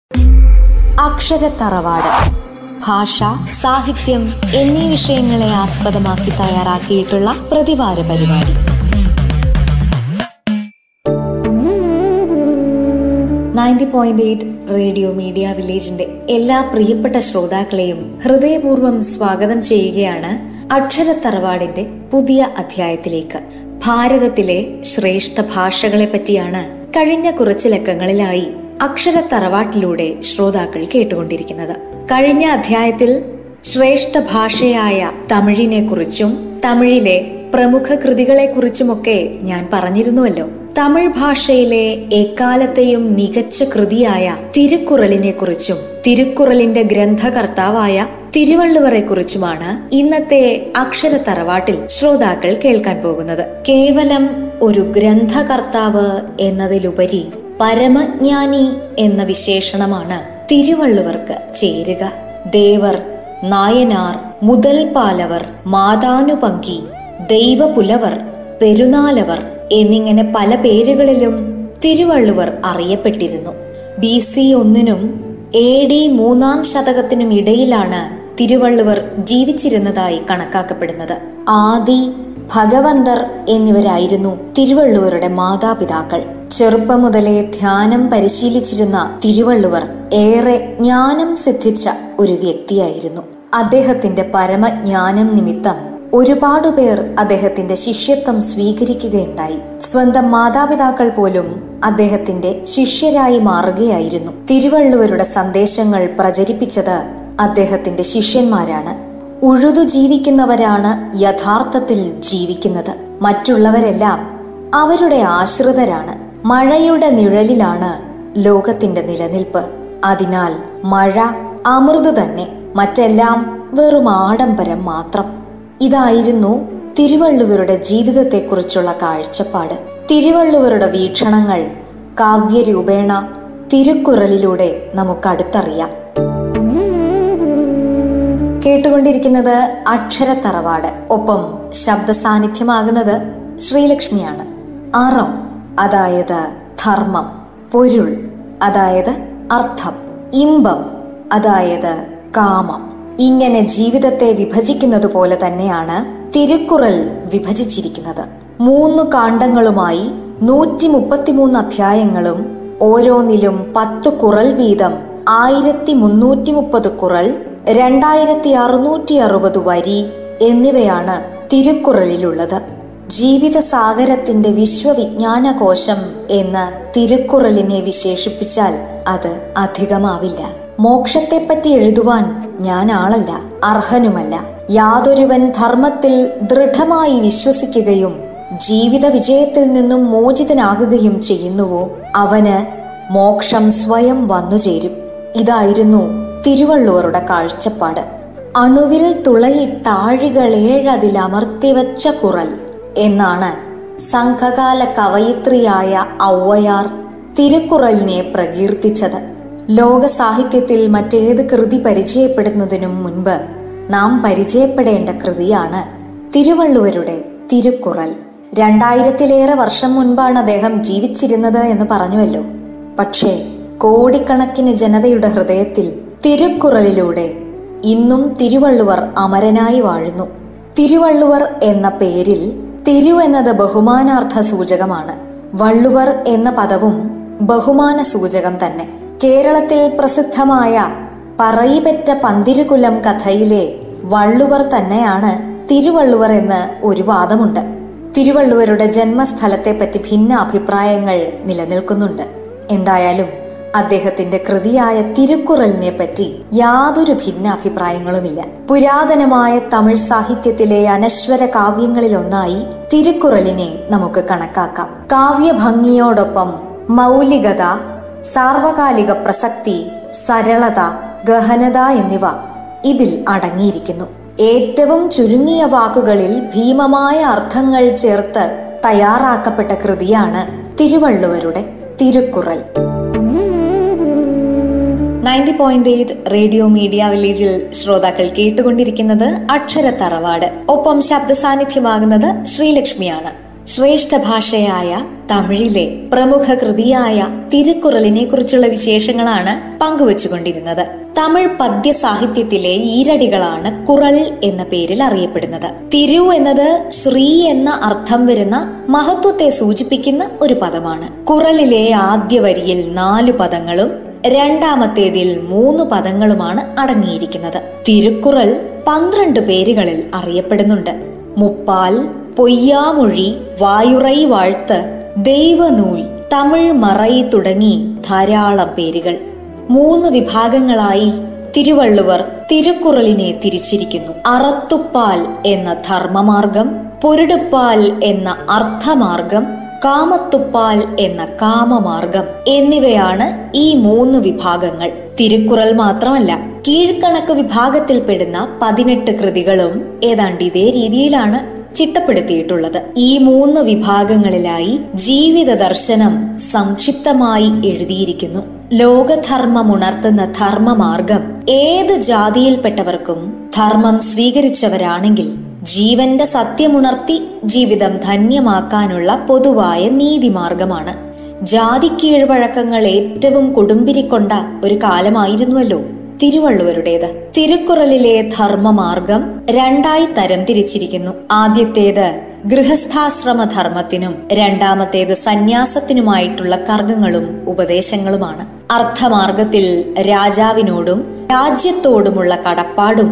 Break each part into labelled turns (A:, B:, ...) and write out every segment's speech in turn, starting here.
A: അക്ഷരത്തറവാട് ഭാഷ സാഹിത്യം എന്നീ വിഷയങ്ങളെ ആസ്പദമാക്കി തയ്യാറാക്കിയിട്ടുള്ള പ്രതിവാര പരിപാടി ninety point eight radio media വില്ലേജിന്റെ എല്ലാ പ്രിയപ്പെട്ട ശ്രോതാക്കളെയും ഹൃദയപൂർവ്വം സ്വാഗതം ചെയ്യുകയാണ് അക്ഷരത്തറവാടിന്റെ പുതിയ അധ്യായത്തിലേക്ക് ഭാരതത്തിലെ ശ്രേഷ്ഠ ഭാഷകളെ പറ്റിയാണ് കഴിഞ്ഞ കുറച്ച് ലക്കങ്ങളിലായി അക്ഷരത്തറവാട്ടിലൂടെ ശ്രോതാക്കൾ കേട്ടുകൊണ്ടിരിക്കുന്നത് കഴിഞ്ഞ അധ്യായത്തിൽ ശ്രേഷ്ഠ ഭാഷയായ തമിഴിനെ കുറിച്ചും തമിഴിലെ പ്രമുഖ കൃതികളെക്കുറിച്ചുമൊക്കെ ഞാൻ പറഞ്ഞിരുന്നുവല്ലോ തമിഴ് ഭാഷയിലെ എക്കാലത്തെയും മികച്ച കൃതിയായ തിരുക്കുറലിനെ കുറിച്ചും തിരുക്കുറലിന്റെ ഗ്രന്ഥകർത്താവായ തിരുവള്ളുവരെ കുറിച്ചുമാണ് ഇന്നത്തെ അക്ഷരത്തറവാട്ടിൽ ശ്രോതാക്കൾ കേൾക്കാൻ പോകുന്നത് കേവലം ഒരു ഗ്രന്ഥകർത്താവ് എന്നതിലുപരി പരമജ്ഞാനി എന്ന വിശേഷണമാണ് തിരുവള്ളുവർക്ക് ചേരുക ദേവർ നായനാർ മുതൽപാലവർ മാതാനുപങ്കി ദൈവപുലവർ പെരുന്നാലവർ എന്നിങ്ങനെ പല പേരുകളിലും തിരുവള്ളുവർ അറിയപ്പെട്ടിരുന്നു ബി സി ഒന്നിനും എ ഡി മൂന്നാം ശതകത്തിനും ഇടയിലാണ് തിരുവള്ളുവർ ജീവിച്ചിരുന്നതായി കണക്കാക്കപ്പെടുന്നത് ആദി ഭഗവന്തർ എന്നിവരായിരുന്നു തിരുവള്ളുവരുടെ മാതാപിതാക്കൾ ചെറുപ്പം മുതലേ ധ്യാനം പരിശീലിച്ചിരുന്ന തിരുവള്ളുവർ ഏറെ ജ്ഞാനം സിദ്ധിച്ച ഒരു വ്യക്തിയായിരുന്നു അദ്ദേഹത്തിന്റെ പരമജ്ഞാനം നിമിത്തം ഒരുപാടു പേർ അദ്ദേഹത്തിന്റെ ശിഷ്യത്വം സ്വീകരിക്കുകയുണ്ടായി സ്വന്തം മാതാപിതാക്കൾ പോലും അദ്ദേഹത്തിന്റെ ശിഷ്യരായി മാറുകയായിരുന്നു തിരുവള്ളുവരുടെ സന്ദേശങ്ങൾ പ്രചരിപ്പിച്ചത് അദ്ദേഹത്തിന്റെ ശിഷ്യന്മാരാണ് ഉഴുതു ജീവിക്കുന്നവരാണ് യഥാർത്ഥത്തിൽ ജീവിക്കുന്നത് മറ്റുള്ളവരെല്ലാം അവരുടെ ആശ്രിതരാണ് മഴയുടെ നിഴലിലാണ് ലോകത്തിന്റെ നിലനിൽപ്പ് അതിനാൽ മഴ അമൃത് തന്നെ മറ്റെല്ലാം വെറും ആഡംബരം മാത്രം ഇതായിരുന്നു തിരുവള്ളുവരുടെ ജീവിതത്തെക്കുറിച്ചുള്ള കാഴ്ചപ്പാട് തിരുവള്ളുവരുടെ വീക്ഷണങ്ങൾ കാവ്യരൂപേണ തിരുക്കുറലിലൂടെ നമുക്ക് അടുത്തറിയാം കേട്ടുകൊണ്ടിരിക്കുന്നത് അക്ഷരത്തറവാട് ഒപ്പം ശബ്ദ സാന്നിധ്യമാകുന്നത് ശ്രീലക്ഷ്മിയാണ് അറം അതായത് ധർമ്മം പൊരുൾ അതായത് അർത്ഥം ഇമ്പം അതായത് കാമം ഇങ്ങനെ ജീവിതത്തെ വിഭജിക്കുന്നത് പോലെ തന്നെയാണ് തിരുക്കുറൽ വിഭജിച്ചിരിക്കുന്നത് മൂന്ന് കാണ്ഡങ്ങളുമായി നൂറ്റി മുപ്പത്തിമൂന്ന് അധ്യായങ്ങളും ഓരോന്നിലും പത്ത് കുറൽ വീതം ആയിരത്തി മുന്നൂറ്റി മുപ്പത് കുറൽ രണ്ടായിരത്തി അറുന്നൂറ്റി അറുപത് വരി എന്നിവയാണ് തിരുക്കുറലിലുള്ളത് ജീവിതസാഗരത്തിന്റെ വിശ്വവിജ്ഞാന കോശം എന്ന് തിരുക്കുറലിനെ വിശേഷിപ്പിച്ചാൽ അത് അധികമാവില്ല മോക്ഷത്തെപ്പറ്റി എഴുതുവാൻ ഞാൻ ആളല്ല അർഹനുമല്ല യാതൊരുവൻ ധർമ്മത്തിൽ ദൃഢമായി വിശ്വസിക്കുകയും ജീവിത വിജയത്തിൽ നിന്നും മോചിതനാകുകയും ചെയ്യുന്നുവോ അവന് മോക്ഷം സ്വയം വന്നുചേരും ഇതായിരുന്നു തിരുവള്ളുവരുടെ കാഴ്ചപ്പാട് അണുവിൽ തുളയിട്ടാഴികളേഴതിൽ അമർത്തിവച്ച കുറൽ എന്നാണ് സംഘകാല കവയിത്രിയായ ഔവയാർ തിരുക്കുറലിനെ പ്രകീർത്തിച്ചത് ലോക സാഹിത്യത്തിൽ മറ്റേത് കൃതി പരിചയപ്പെടുന്നതിനും മുൻപ് നാം പരിചയപ്പെടേണ്ട കൃതിയാണ് തിരുവള്ളുവരുടെ തിരുക്കുറൽ രണ്ടായിരത്തിലേറെ വർഷം മുൻപാണ് അദ്ദേഹം ജീവിച്ചിരുന്നത് എന്ന് പറഞ്ഞുവല്ലോ പക്ഷേ കോടിക്കണക്കിന് ജനതയുടെ ഹൃദയത്തിൽ തിരുക്കുറലിലൂടെ ഇന്നും തിരുവള്ളുവർ അമരനായി വാഴുന്നു തിരുവള്ളുവർ എന്ന പേരിൽ തിരു എന്നത് ബഹുമാനാർത്ഥ സൂചകമാണ് വള്ളുവർ എന്ന പദവും ബഹുമാന സൂചകം തന്നെ കേരളത്തിൽ പ്രസിദ്ധമായ പറയിപെറ്റ പന്തിരുകുലം കഥയിലെ വള്ളുവർ തന്നെയാണ് തിരുവള്ളുവർ എന്ന് ഒരു വാദമുണ്ട് തിരുവള്ളുവരുടെ ജന്മസ്ഥലത്തെപ്പറ്റി ഭിന്ന അഭിപ്രായങ്ങൾ നിലനിൽക്കുന്നുണ്ട് എന്തായാലും അദ്ദേഹത്തിന്റെ കൃതിയായ തിരുക്കുറലിനെ പറ്റി യാതൊരു ഭിന്ന അഭിപ്രായങ്ങളുമില്ല പുരാതനമായ തമിഴ് സാഹിത്യത്തിലെ അനശ്വര കാവ്യങ്ങളിലൊന്നായി തിരുക്കുറലിനെ നമുക്ക് കണക്കാക്കാം കാവ്യഭംഗിയോടൊപ്പം മൗലികത സാർവകാലിക പ്രസക്തി സരളത ഗഹനത എന്നിവ ഇതിൽ അടങ്ങിയിരിക്കുന്നു ഏറ്റവും ചുരുങ്ങിയ വാക്കുകളിൽ ഭീമമായ അർത്ഥങ്ങൾ ചേർത്ത് തയ്യാറാക്കപ്പെട്ട കൃതിയാണ് തിരുവള്ളുവരുടെ Thirukkural ninety point eight radio media വില്ലേജിൽ ശ്രോതാക്കൾ കേട്ടുകൊണ്ടിരിക്കുന്നത് അക്ഷരത്തറവാട് ഒപ്പം ശബ്ദ സാന്നിധ്യമാകുന്നത് ശ്രീലക്ഷ്മിയാണ് ശ്രേഷ്ഠ ഭാഷയായ തമിഴിലെ പ്രമുഖ കൃതിയായ തിരുക്കുറലിനെ കുറിച്ചുള്ള വിശേഷങ്ങളാണ് പങ്കുവച്ചുകൊണ്ടിരുന്നത് തമിഴ് പദ്യ സാഹിത്യത്തിലെ ഈരടികളാണ് കുറൾ എന്ന പേരിൽ അറിയപ്പെടുന്നത് തിരു എന്നത് ശ്രീ എന്ന അർത്ഥം വരുന്ന മഹത്വത്തെ സൂചിപ്പിക്കുന്ന ഒരു പദമാണ് കുറളിലെ ആദ്യ വരിയിൽ നാല് പദങ്ങളും രണ്ടാമത്തേതിൽ മൂന്ന് പദങ്ങളുമാണ് അടങ്ങിയിരിക്കുന്നത് തിരുക്കുറൾ പന്ത്രണ്ട് പേരുകളിൽ അറിയപ്പെടുന്നുണ്ട് മുപ്പാൽ പൊയ്യാമൊഴി വായുറൈ വാഴ്ത്ത് ദൈവനൂൽ തമിഴ് മറൈ തുടങ്ങി ധാരാളം പേരുകൾ മൂന്ന് വിഭാഗങ്ങളായി തിരുവള്ളുവർ തിരുക്കുറലിനെ തിരിച്ചിരിക്കുന്നു അറത്തുപ്പാൽ എന്ന ധർമ്മമാർഗം പൊരുടുപ്പാൽ എന്ന അർത്ഥമാർഗം കാമത്തുപ്പാൽ എന്ന കാമമാർഗം എന്നിവയാണ് ഈ മൂന്ന് വിഭാഗങ്ങൾ തിരുക്കുറൽ മാത്രമല്ല കീഴ്ക്കണക്ക് വിഭാഗത്തിൽപ്പെടുന്ന പതിനെട്ട് കൃതികളും ഏതാണ്ട് ഇതേ രീതിയിലാണ് ചിട്ടപ്പെടുത്തിയിട്ടുള്ളത് ഈ മൂന്ന് വിഭാഗങ്ങളിലായി ജീവിത ദർശനം സംക്ഷിപ്തമായി എഴുതിയിരിക്കുന്നു ലോകധർമ്മമുണർത്തുന്ന ധർമ്മമാർഗം ഏത് ജാതിയിൽപ്പെട്ടവർക്കും ധർമ്മം സ്വീകരിച്ചവരാണെങ്കിൽ ജീവന്റെ സത്യമുണർത്തി ജീവിതം ധന്യമാക്കാനുള്ള പൊതുവായ നീതിമാർഗമാണ് ജാതി കീഴ്വഴക്കങ്ങൾ ഏറ്റവും കൊടുമ്പിരിക്കൊണ്ട ഒരു കാലമായിരുന്നുവല്ലോ തിരുവള്ളുവരുടേത് തിരുക്കുറലിലെ ധർമ്മമാർഗം രണ്ടായി തരം തിരിച്ചിരിക്കുന്നു ആദ്യത്തേത് ഗൃഹസ്ഥാശ്രമ ധർമ്മത്തിനും രണ്ടാമത്തേത് സന്യാസത്തിനുമായിട്ടുള്ള കർഗങ്ങളും ഉപദേശങ്ങളുമാണ് അർത്ഥമാർഗത്തിൽ രാജാവിനോടും രാജ്യത്തോടുമുള്ള കടപ്പാടും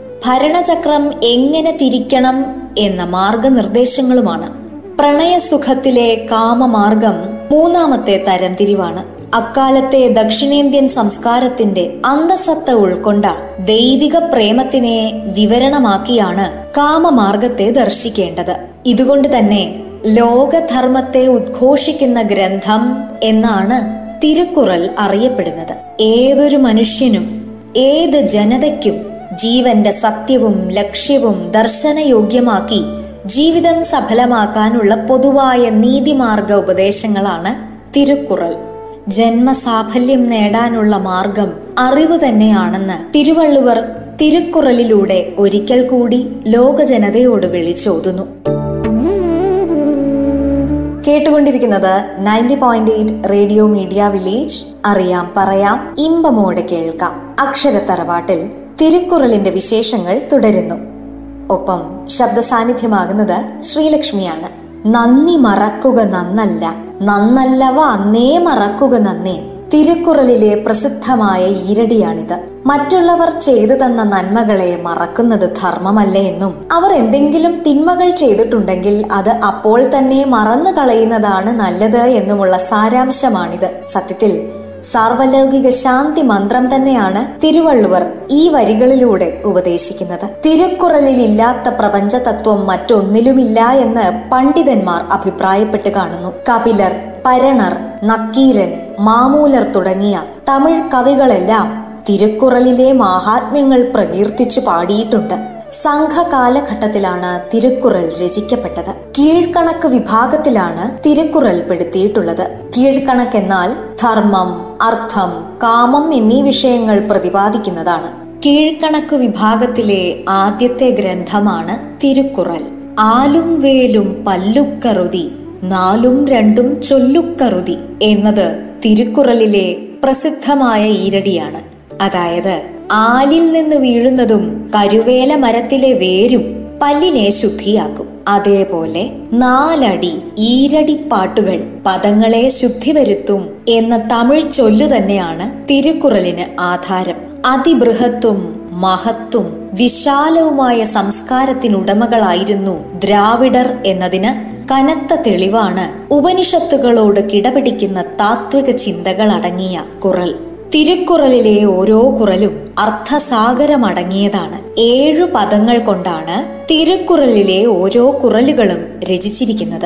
A: ഭരണചക്രം എങ്ങനെ തിരിക്കണം എന്ന മാർഗനിർദ്ദേശങ്ങളുമാണ് പ്രണയസുഖത്തിലെ കാമമാർഗം മൂന്നാമത്തെ തരംതിരിവാണ് അക്കാലത്തെ ദക്ഷിണേന്ത്യൻ സംസ്കാരത്തിന്റെ അന്തസത്ത ഉൾക്കൊണ്ട ദൈവിക പ്രേമത്തിനെ വിവരണമാക്കിയാണ് കാമമാർഗത്തെ ദർശിക്കേണ്ടത് ഇതുകൊണ്ട് തന്നെ ലോകധർമ്മത്തെ ഉദ്ഘോഷിക്കുന്ന ഗ്രന്ഥം എന്നാണ് തിരുക്കുറൽ അറിയപ്പെടുന്നത് ഏതൊരു മനുഷ്യനും ഏത് ജനതയ്ക്കും ജീവന്റെ സത്യവും ലക്ഷ്യവും ദർശനയോഗ്യമാക്കി ജീവിതം സഫലമാക്കാനുള്ള പൊതുവായ നീതിമാർഗ ഉപദേശങ്ങളാണ് തിരുക്കുറൽ ജന്മസാഫല്യം നേടാനുള്ള മാർഗം അറിവ് തന്നെയാണെന്ന് തിരുവള്ളുവർ തിരുക്കുറലിലൂടെ ഒരിക്കൽ കൂടി ലോക ജനതയോട് വിളിച്ചോതുന്നു കേട്ടുകൊണ്ടിരിക്കുന്നത് ninety point eight radio media village അറിയാം പറയാം ഇമ്പമോടെ കേൾക്കാം അക്ഷരത്തറവാട്ടിൽ തിരുക്കുറലിന്റെ വിശേഷങ്ങൾ തുടരുന്നു ഒപ്പം ശബ്ദ സാന്നിധ്യമാകുന്നത് ശ്രീലക്ഷ്മിയാണ് നന്ദി മറക്കുക നന്നല്ല നന്നല്ലവ അന്നേ മറക്കുക നന്നേ തിരുക്കുറലിലെ പ്രസിദ്ധമായ ഈരടിയാണിത് മറ്റുള്ളവർ ചെയ്തു തന്ന നന്മകളെ മറക്കുന്നത് ധർമ്മമല്ലേ എന്നും അവർ എന്തെങ്കിലും തിന്മകൾ ചെയ്തിട്ടുണ്ടെങ്കിൽ അത് അപ്പോൾ തന്നെ മറന്നു കളയുന്നതാണ് നല്ലത് എന്നുമുള്ള സാരാംശമാണിത് സത്യത്തിൽ സാർവലൗകിക ശാന്തി മന്ത്രം തന്നെയാണ് തിരുവള്ളുവർ ഈ വരികളിലൂടെ ഉപദേശിക്കുന്നത് തിരുക്കുറലിൽ ഇല്ലാത്ത പ്രപഞ്ച തത്വം മറ്റൊന്നിലുമില്ല എന്ന് പണ്ഡിതന്മാർ അഭിപ്രായപ്പെട്ട് കാണുന്നു കപിലർ പരണർ നക്കീരൻ മാമൂലർ തുടങ്ങിയ തമിഴ് കവികളെല്ലാം തിരുക്കുറലിലെ മാഹാത്മ്യങ്ങൾ പ്രകീർത്തിച്ചു പാടിയിട്ടുണ്ട് സംഘകാലഘട്ടത്തിലാണ് തിരുക്കുറൽ രചിക്കപ്പെട്ടത് കീഴ്ക്കണക്ക് വിഭാഗത്തിലാണ് തിരുക്കുറൽ പെടുത്തിയിട്ടുള്ളത് കീഴ്ക്കണക്ക് എന്നാൽ ധർമ്മം അർത്ഥം കാമം എന്നീ വിഷയങ്ങൾ പ്രതിപാദിക്കുന്നതാണ് കീഴ്ക്കണക്ക് വിഭാഗത്തിലെ ആദ്യത്തെ ഗ്രന്ഥമാണ് തിരുക്കുറൽ ആലും വേലും പല്ലുക്കറുതി നാലും രണ്ടും ചൊല്ലുക്കറുതി എന്നത് തിരുക്കുറലിലെ പ്രസിദ്ധമായ ഈരടിയാണ് അതായത് ആലിൽ നിന്ന് വീഴുന്നതും കരുവേല മരത്തിലെ വേരും പല്ലിനെ ശുദ്ധിയാക്കും അതേപോലെ നാലടി ഈരടിപ്പാട്ടുകൾ പദങ്ങളെ ശുദ്ധി വരുത്തും എന്ന തമിഴ് ചൊല്ലു തന്നെയാണ് തിരുക്കുറലിന് ആധാരം അതിബൃഹത്തും മഹത്തും വിശാലവുമായ സംസ്കാരത്തിനുടമകളായിരുന്നു ദ്രാവിഡർ എന്നതിന് കനത്ത തെളിവാണ് ഉപനിഷത്തുകളോട് കിടപിടിക്കുന്ന താത്വിക ചിന്തകൾ അടങ്ങിയ കുറൽ തിരുക്കുറലിലെ ഓരോ കുറലും അർത്ഥസാഗരമടങ്ങിയതാണ് ഏഴു പദങ്ങൾ കൊണ്ടാണ് തിരുക്കുറലിലെ ഓരോ കുറലുകളും രചിച്ചിരിക്കുന്നത്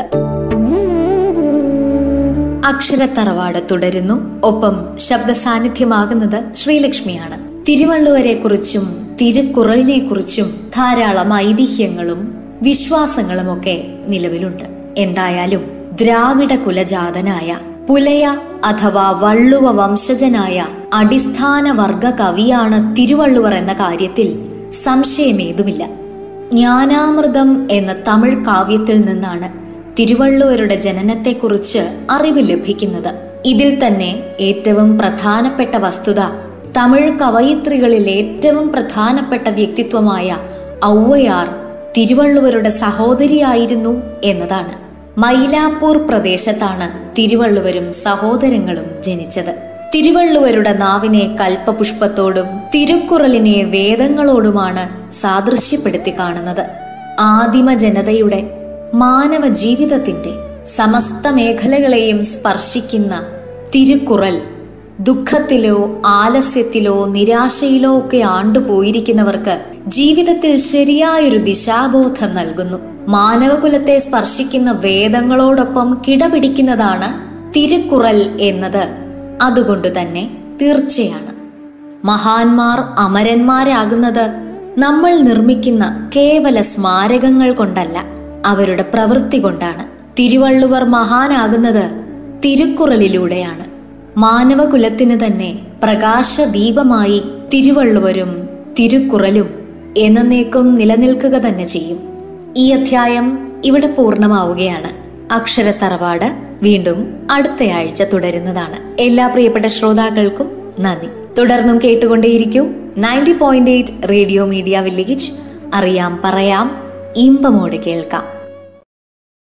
A: അക്ഷരത്തറവാട് തുടരുന്നു ഒപ്പം ശബ്ദ സാന്നിധ്യമാകുന്നത് ശ്രീലക്ഷ്മിയാണ് തിരുവള്ളുവരെ കുറിച്ചും തിരുക്കുറലിനെ കുറിച്ചും ധാരാളം ഐതിഹ്യങ്ങളും വിശ്വാസങ്ങളുമൊക്കെ നിലവിലുണ്ട് എന്തായാലും ദ്രാവിഡ കുലജാതനായ പുലയ അഥവാ വള്ളുവ വംശജനായ അടിസ്ഥാന വർഗ കവിയാണ് തിരുവള്ളുവർ എന്ന കാര്യത്തിൽ സംശയമേതുമില്ല ജ്ഞാനാമൃതം എന്ന തമിഴ് കാവ്യത്തിൽ നിന്നാണ് തിരുവള്ളുവരുടെ ജനനത്തെക്കുറിച്ച് അറിവ് ലഭിക്കുന്നത് ഇതിൽ തന്നെ ഏറ്റവും പ്രധാനപ്പെട്ട വസ്തുത തമിഴ് കവയിത്രികളിൽ ഏറ്റവും പ്രധാനപ്പെട്ട വ്യക്തിത്വമായ ഔവയാർ തിരുവള്ളുവരുടെ സഹോദരിയായിരുന്നു എന്നതാണ് മൈലാപ്പൂർ പ്രദേശത്താണ് തിരുവള്ളുവരും സഹോദരങ്ങളും ജനിച്ചത് തിരുവള്ളുവരുടെ നാവിനെ കൽപ്പപുഷ്പത്തോടും തിരുക്കുറലിനെ വേദങ്ങളോടുമാണ് സാദൃശ്യപ്പെടുത്തി കാണുന്നത് ആദിമ ജനതയുടെ മാനവ ജീവിതത്തിന്റെ സമസ്ത മേഖലകളെയും സ്പർശിക്കുന്ന തിരുക്കുറൽ ദുഃഖത്തിലോ ആലസ്യത്തിലോ നിരാശയിലോ ഒക്കെ ആണ്ടുപോയിരിക്കുന്നവർക്ക് ജീവിതത്തിൽ ശരിയായൊരു ദിശാബോധം നൽകുന്നു മാനവകുലത്തെ സ്പർശിക്കുന്ന വേദങ്ങളോടൊപ്പം കിടപിടിക്കുന്നതാണ് തിരുക്കുറൽ എന്നത് അതുകൊണ്ട് തന്നെ തീർച്ചയാണ് മഹാന്മാർ അമരന്മാരാകുന്നത് നമ്മൾ നിർമ്മിക്കുന്ന കേവല സ്മാരകങ്ങൾ കൊണ്ടല്ല അവരുടെ പ്രവൃത്തി കൊണ്ടാണ് തിരുവള്ളുവർ മഹാനാകുന്നത് തിരുക്കുറലിലൂടെയാണ് മാനവകുലത്തിന് തന്നെ പ്രകാശദീപമായി തിരുവള്ളുവരും തിരുക്കുറലും എന്നേക്കും നിലനിൽക്കുക തന്നെ ചെയ്യും ഈ അധ്യായം ഇവിടെ പൂർണ്ണമാവുകയാണ് അക്ഷരത്തറവാട് വീണ്ടും അടുത്തയാഴ്ച തുടരുന്നതാണ് എല്ലാ പ്രിയപ്പെട്ട ശ്രോതാക്കൾക്കും നന്ദി തുടർന്നും കേട്ടുകൊണ്ടേയിരിക്കൂ ninety point eight radio media village അറിയാം പറയാം ഇമ്പമോടെ കേൾക്കാം